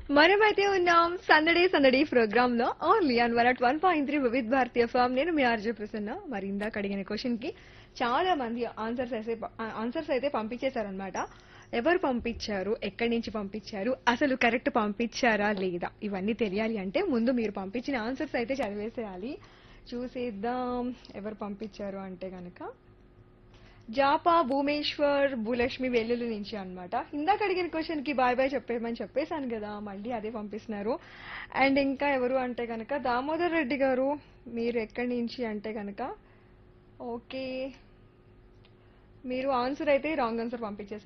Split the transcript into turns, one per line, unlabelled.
మనమైతే ఉన్నాం సందడే సందడి ప్రోగ్రామ్ లో only on one at one point three Vividh Bharati FM నేను మీ ఆర్జే ప్రసన్న మరి ఇందాక అడిగిన క్వశ్చన్ కి చాలా మంది ఆన్సర్స్ అయితే ఆన్సర్స్ అయితే పంపించేశారనమాట ఎవరు పంపించారు ఎక్కడి నుంచి పంపించారు అసలు కరెక్ట్ పంపించారా లేదా ఇవన్నీ తెలియాలి అంటే ముందు మీరు పంపించిన ఆన్సర్స్ అయితే చదివేసేయాలి చూసేద్దాం ఎవరు పంపించారు అంటే గనక జాపా భూమేశ్వర్ భూలక్ష్మి వెల్లుల్లి నుంచి అన్నమాట ఇందాక అడిగిన క్వశ్చన్ కి బాయ్ బాయ్ చెప్పేయమని చెప్పేశాను కదా మళ్ళీ అదే పంపిస్తున్నారు అండ్ ఇంకా ఎవరు అంటే కనుక దామోదర్ రెడ్డి గారు మీరు ఎక్కడి నుంచి అంటే కనుక ఓకే మీరు ఆన్సర్ అయితే రాంగ్ ఆన్సర్ పంపించేశారు